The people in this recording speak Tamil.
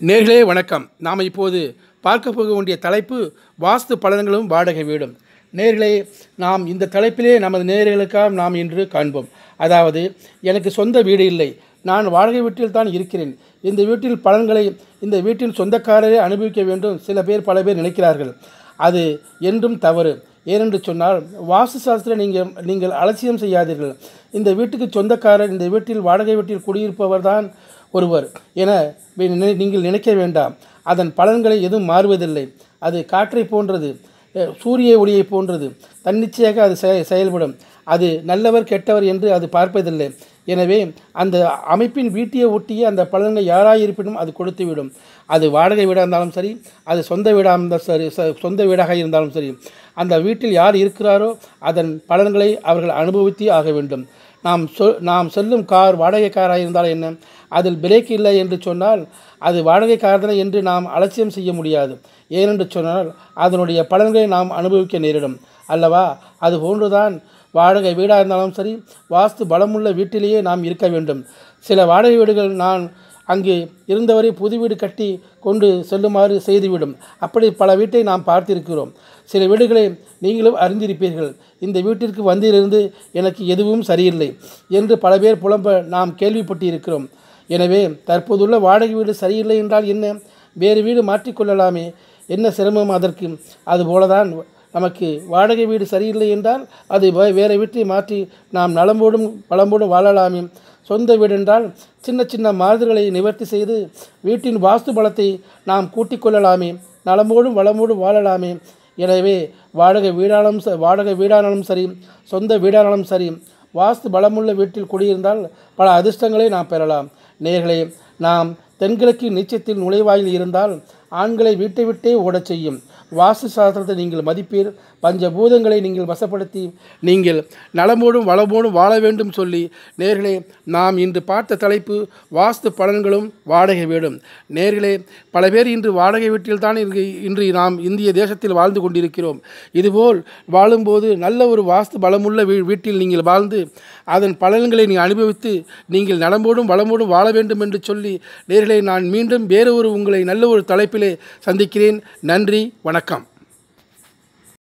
நேர்களே வணக்கம் நாம் இப்போது பார்க்க போக வேண்டிய தலைப்பு வாஸ்து பலன்களும் வாடகை வீடும் நேர்களே நாம் இந்த தலைப்பிலே நமது நேர்களுக்காக நாம் இன்று காண்போம் அதாவது எனக்கு சொந்த வீடு இல்லை நான் வாடகை வீட்டில் தான் இருக்கிறேன் இந்த வீட்டில் பலன்களை இந்த வீட்டின் சொந்தக்காரரே அனுபவிக்க வேண்டும் சில பேர் பல பேர் நினைக்கிறார்கள் அது என்றும் தவறு ஏனென்று சொன்னால் வாஸ்து சாஸ்திரம் நீங்கள் நீங்கள் அலட்சியம் செய்யாதீர்கள் இந்த வீட்டுக்கு சொந்தக்காரர் இந்த வீட்டில் வாடகை வீட்டில் குடியிருப்பவர் தான் ஒருவர் என நினை- நீங்கள் நினைக்க வேண்டாம் அதன் பலன்களை எதுவும் மாறுவதில்லை அது காற்றை போன்றது அஹ், சூரிய ஒளியை போன்றது தன்னிச்சையாக அது செய- செயல்படும் அது நல்லவர் கெட்டவர் என்று அது பார்ப்பதில்லை எனவே அந்த அமைப்பின் வீட்டியை ஒட்டிய அந்த பலன்களை யாராக இருப்பினும் அது கொடுத்துவிடும் அது வாடகை வீடாக இருந்தாலும் சரி அது சொந்த வீடாக இருந்தாலும் சரி ச- சொந்த வீடாக இருந்தாலும் சரி அந்த வீட்டில் யார் இருக்கிறாரோ அதன் பலன்களை அவர்கள் அனுபவித்தே ஆக வேண்டும் நாம் சொ நாம் செல்லும் கார் வாடகை காராக இருந்தால் என்ன அதில் பிரேக் இல்லை என்று சொன்னால் அது வாடகை கார் தானே என்று நாம் அலட்சியம் செய்ய முடியாது ஏனென்று சொன்னால் அதனுடைய பலன்களை நாம் அனுபவிக்க நேரிடும் அல்லவா அது போன்றுதான் வாடகை வீடாக இருந்தாலும் சரி வாஸ்து பலமுள்ள வீட்டிலேயே நாம் இருக்க வேண்டும் சில வாடகை வீடுகள் நான் அங்கு இருந்தவரை புது வீடு கட்டி கொண்டு செல்லுமாறு செய்துவிடும் அப்படி பல வீட்டை நாம் பார்த்திருக்கிறோம் சில வீடுகளை நீங்களும் அறிந்திருப்பீர்கள் இந்த வீட்டிற்கு வந்திலிருந்து எனக்கு எதுவும் சரியில்லை என்று பல பேர் புலம்ப நாம் கேள்விப்பட்டிருக்கிறோம் எனவே தற்போதுள்ள வாடகை வீடு சரியில்லை என்றால் என்ன வேறு வீடு மாற்றிக்கொள்ளலாமே என்ன சிரமம் அதற்கு அதுபோலதான் நமக்கு வாடகை வீடு சரியில்லை என்றால் அது வே- வேறு வீட்டை மாற்றி நாம் நலம்போடும் வளம்போடும் வாழலாமே சொந்த வீடு என்றால் சின்ன சின்ன மாறுதல்களை நிவர்த்தி செய்து வீட்டின் வாஸ்து பலத்தை நாம் கூட்டிக் கொள்ளலாமே நலமோடும் வளமோடும் வாழலாமே எனவே வாடகை வீடானாலும் ச- வாடகை வீடானாலும் சரி சொந்த வீடானாலும் சரி வாஸ்து பலமுள்ள வீட்டில் குடியிருந்தால் பல அதிர்ஷ்டங்களை நாம் பெறலாம் நேர்களே நாம் தென்கிழக்கு நீச்சத்தில் நுழைவாயில் இருந்தால் ஆண்களை வீட்டை விட்டே ஓடச் செய்யும் வாஸ்து சாஸ்திரத்தை நீங்கள் மதிப்பீர் பஞ்சபூதங்களை நீங்கள் வசப்படுத்தி நீங்கள் நலமோடும் வளமோடும் வாழ வேண்டும் சொல்லி நேர்களே நாம் இன்று பார்த்த தலைப்பு வாஸ்து பலன்களும் வாடகை வீடும் நேர்களே பல பேர் இன்று வாடகை வீட்டில் தான் இன்று இன்று நாம் இந்திய தேசத்தில் வாழ்ந்து கொண்டிருக்கிறோம் இதுபோல் வாழும்போது நல்ல ஒரு வாஸ்து பலமுள்ள வீ வீட்டில் நீங்கள் வாழ்ந்து அதன் பலன்களை நீங்கள் அனுபவித்து நீங்கள் நலமோடும் வளமோடும் வாழ வேண்டும் என்று சொல்லி நேர்களே நான் மீண்டும் வேறு ஒரு உங்களை நல்ல ஒரு தலைப்பிலே சந்திக்கிறேன் நன்றி வணக்கம்